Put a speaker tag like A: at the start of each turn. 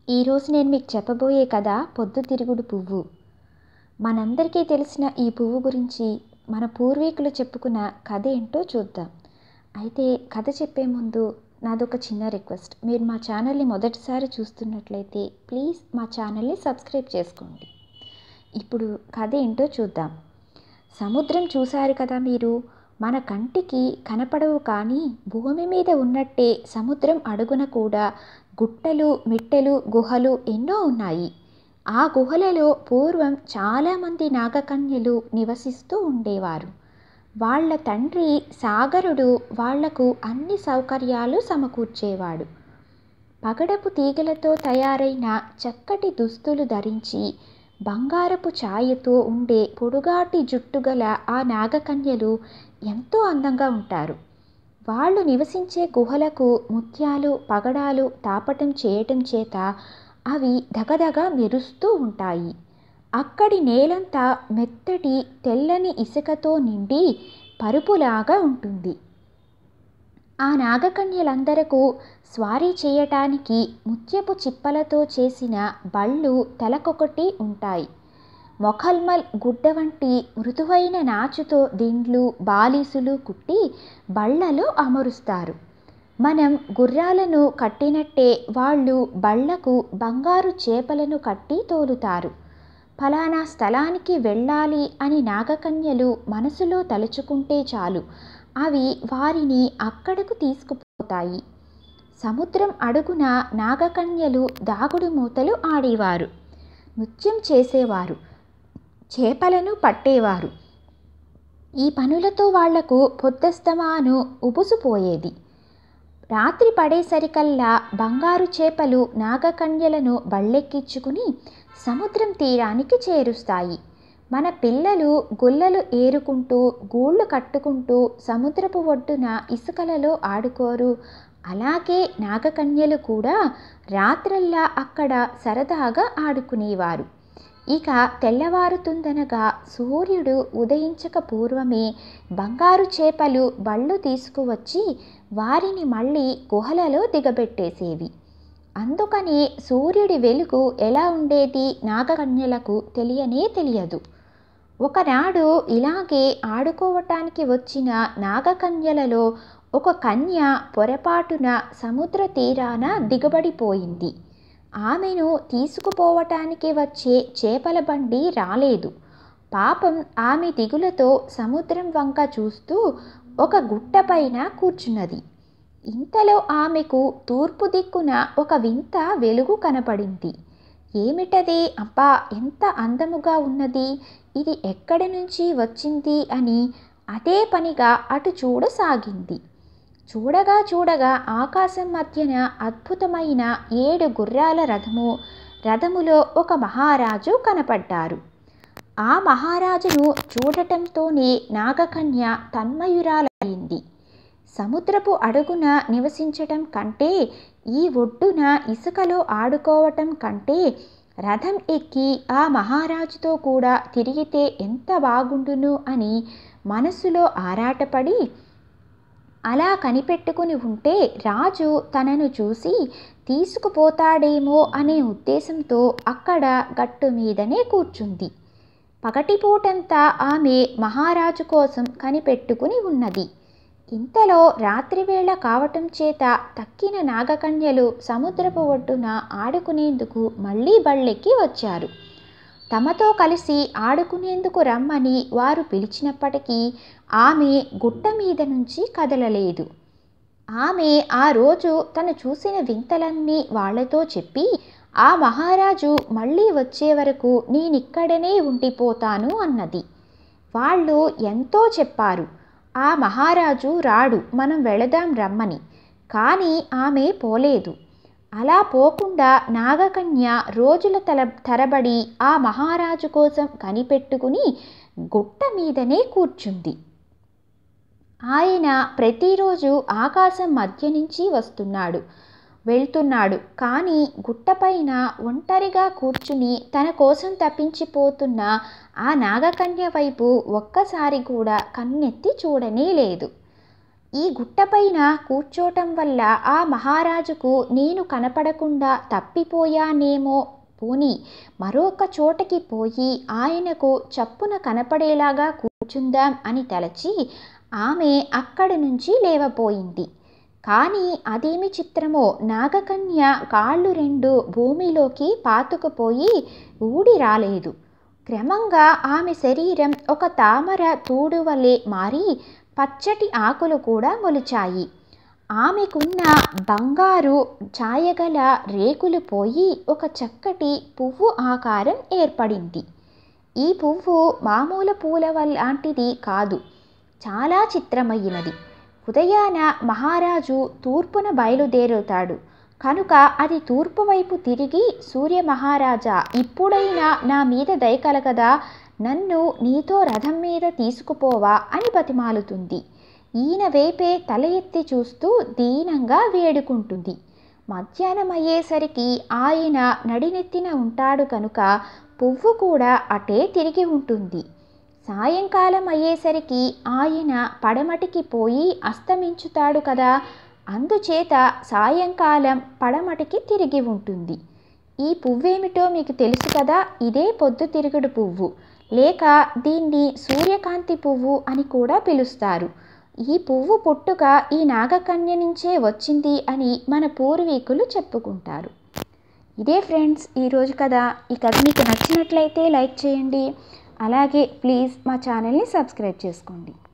A: ఈరోజు నేను మీకు చెప్పబోయే కథ పొద్దుతిరుగుడు పువ్వు మనందరికీ తెలిసిన ఈ పువ్వు గురించి మన పూర్వీకులు చెప్పుకున్న కథ ఏంటో చూద్దాం అయితే కథ చెప్పే ముందు నాదొక చిన్న రిక్వెస్ట్ మీరు మా ఛానల్ని మొదటిసారి చూస్తున్నట్లయితే ప్లీజ్ మా ఛానల్ని సబ్స్క్రైబ్ చేసుకోండి ఇప్పుడు కథ ఏంటో చూద్దాం సముద్రం చూశారు కదా మీరు మన కంటికి కనపడవు కానీ భూమి మీద ఉన్నట్టే సముద్రం అడుగున కూడా గుట్టలు మిట్టెలు గుహలు ఎన్నో ఉన్నాయి ఆ గుహలలో పూర్వం చాలామంది నాగకన్యలు నివసిస్తూ ఉండేవారు వాళ్ళ తండ్రి సాగరుడు వాళ్లకు అన్ని సౌకర్యాలు సమకూర్చేవాడు పగడపు తీగలతో తయారైన చక్కటి దుస్తులు ధరించి బంగారపు ఛాయతో ఉండే పొడుగాటి జుట్టుగల ఆ నాగకన్యలు ఎంతో అందంగా ఉంటారు వాళ్ళు నివసించే గుహలకు ముత్యాలు పగడాలు తాపటం చేయటం చేత అవి దగదగ మెరుస్తూ ఉంటాయి అక్కడి నేలంతా మెత్తటి తెల్లని ఇసుకతో నిండి పరుపులాగా ఉంటుంది ఆ నాగకన్యలందరకు స్వారీ చేయటానికి ముత్యపు చిప్పలతో చేసిన బళ్ళు తలకొకటి ఉంటాయి మొఖల్మల్ గుడ్డ వంటి మృదువైన నాచుతో దిండ్లు బాలీసులు కుట్టి బళ్ళలో అమరుస్తారు మనం గుర్రాలను కట్టినట్టే వాళ్ళు బళ్లకు బంగారు చేపలను కట్టి తోలుతారు ఫలానా స్థలానికి వెళ్ళాలి అని నాగకన్యలు మనసులో తలుచుకుంటే చాలు అవి వారిని అక్కడకు తీసుకుపోతాయి సముద్రం అడుగున నాగకన్యలు దాగుడు మూతలు ఆడేవారు నృత్యం చేసేవారు చేపలను పట్టేవారు ఈ పనులతో వాళ్లకు పొద్దస్తమాను ఉబుసుపోయేది రాత్రి పడేసరికల్లా బంగారు చేపలు నాగకన్యలను బళ్ళెక్కించుకుని సముద్రం తీరానికి చేరుస్తాయి మన పిల్లలు గుల్లలు ఏరుకుంటూ గూళ్ళు కట్టుకుంటూ సముద్రపు ఒడ్డున ఇసుకలలో ఆడుకోరు అలాగే నాగకన్యలు కూడా రాత్రల్లా అక్కడ సరదాగా ఆడుకునేవారు ఇక తెల్లవారుతుందనగా సూర్యుడు ఉదయించక పూర్వమే బంగారు చేపలు బళ్ళు తీసుకువచ్చి వారిని మళ్ళీ గుహలలో దిగబెట్టేసేవి అందుకని సూర్యుడి వెలుగు ఎలా ఉండేది నాగకన్యలకు తెలియనే తెలియదు ఒకనాడు ఇలాగే ఆడుకోవటానికి వచ్చిన నాగకన్యలలో ఒక కన్య పొరపాటున సముద్ర తీరాన దిగబడిపోయింది ఆమెను తీసుకుపోవటానికి వచ్చే చేపల బండి రాలేదు పాపం ఆమె దిగులతో సముద్రం వంక చూస్తూ ఒక గుట్టపైన కూర్చున్నది ఇంతలో ఆమెకు తూర్పు దిక్కున ఒక వింత వెలుగు కనపడింది ఏమిటది అబ్బా ఎంత అందముగా ఉన్నది ఇది ఎక్కడి నుంచి వచ్చింది అని అదే పనిగా అటు చూడసాగింది చూడగా చూడగా ఆకాశం మధ్యన అద్భుతమైన ఏడు గుర్రాల రథము రథములో ఒక మహారాజు కనపడ్డారు ఆ మహారాజును చూడటంతోనే నాగకన్య తన్మయురాలయ్యింది సముద్రపు అడుగున నివసించటం కంటే ఈ ఒడ్డున ఇసుకలో ఆడుకోవటం కంటే రథం ఎక్కి ఆ మహారాజుతో కూడా తిరిగితే ఎంత బాగుండును అని మనసులో ఆరాటపడి అలా కనిపెట్టుకుని ఉంటే రాజు తనను చూసి తీసుకుపోతాడేమో అనే ఉద్దేశంతో అక్కడ గట్టు మీదనే కూర్చుంది పగటిపూటంతా ఆమె మహారాజు కోసం కనిపెట్టుకుని ఉన్నది ఇంతలో రాత్రివేళ కావటం చేత తక్కిన నాగకన్యలు సముద్రపు ఒడ్డున ఆడుకునేందుకు మళ్ళీ బళ్ళెక్కి వచ్చారు తమతో కలిసి ఆడుకునేందుకు రమ్మని వారు పిలిచినప్పటికీ ఆమె గుట్ట మీద నుంచి కదలలేదు ఆమె ఆ రోజు తను చూసిన వింతలన్నీ వాళ్లతో చెప్పి ఆ మహారాజు మళ్ళీ వచ్చే వరకు నేనిక్కడనే ఉండిపోతాను అన్నది వాళ్ళు ఎంతో చెప్పారు ఆ మహారాజు రాడు మనం వెళదాం రమ్మని కానీ ఆమె పోలేదు అలా పోకుండా నాగకన్య రోజుల తల తరబడి ఆ మహారాజు కోసం కనిపెట్టుకుని గుట్ట మీదనే కూర్చుంది ఆయన ప్రతిరోజు ఆకాశం మధ్య నుంచి వస్తున్నాడు వెళ్తున్నాడు కానీ గుట్టపైన ఒంటరిగా కూర్చుని తన కోసం తప్పించిపోతున్న ఆ నాగకన్య వైపు ఒక్కసారి కూడా కన్నెత్తి చూడనే లేదు ఈ గుట్టపైన కూర్చోటం వల్ల ఆ మహారాజుకు నేను కనపడకుండా తప్పిపోయానేమో పోని మరొక చోటకి పోయి ఆయనకు చప్పున కనపడేలాగా కూర్చుందాం అని తలచి ఆమె అక్కడి నుంచి లేవపోయింది కానీ అదేమి చిత్రమో నాగకన్య కాళ్ళు రెండు భూమిలోకి పాతుకుపోయి ఊడి రాలేదు క్రమంగా ఆమె శరీరం ఒక తామర తూడు వలె మారి పచ్చటి ఆకులు కూడా మొలిచాయి ఆమెకున్న బంగారు ఛాయగల రేకులు పోయి ఒక చక్కటి పువ్వు ఆకారం ఏర్పడింది ఈ పువ్వు మామూలు పూల లాంటిది కాదు చాలా చిత్రమైనది ఉదయాన మహారాజు తూర్పున బయలుదేరుతాడు కనుక అది తూర్పు వైపు తిరిగి సూర్య మహారాజా ఇప్పుడైనా నా మీద దయ కలగదా నన్ను నీతో రథం మీద తీసుకుపోవా అని బతిమాలుతుంది ఈయన వైపే తల ఎత్తి చూస్తూ దీనంగా వేడుకుంటుంది మధ్యాహ్నం అయ్యేసరికి ఆయన నడినెత్తిన ఉంటాడు కనుక పువ్వు కూడా అటే తిరిగి ఉంటుంది సాయంకాలం అయ్యేసరికి ఆయన పడమటికి పోయి అస్తమించుతాడు కదా అందుచేత సాయంకాలం పడమటికి తిరిగి ఉంటుంది ఈ పువ్వేమిటో మీకు తెలుసు కదా ఇదే పొద్దుతిరుగుడు పువ్వు లేక దీన్ని సూర్యకాంతి పువ్వు అని కూడా పిలుస్తారు ఈ పువ్వు పుట్టుక ఈ నాగకన్య నుంచే వచ్చింది అని మన పూర్వీకులు చెప్పుకుంటారు ఇదే ఫ్రెండ్స్ ఈరోజు కథ ఈ కథ మీకు నచ్చినట్లయితే లైక్ చేయండి అలాగే ప్లీజ్ మా ఛానల్ని సబ్స్క్రైబ్ చేసుకోండి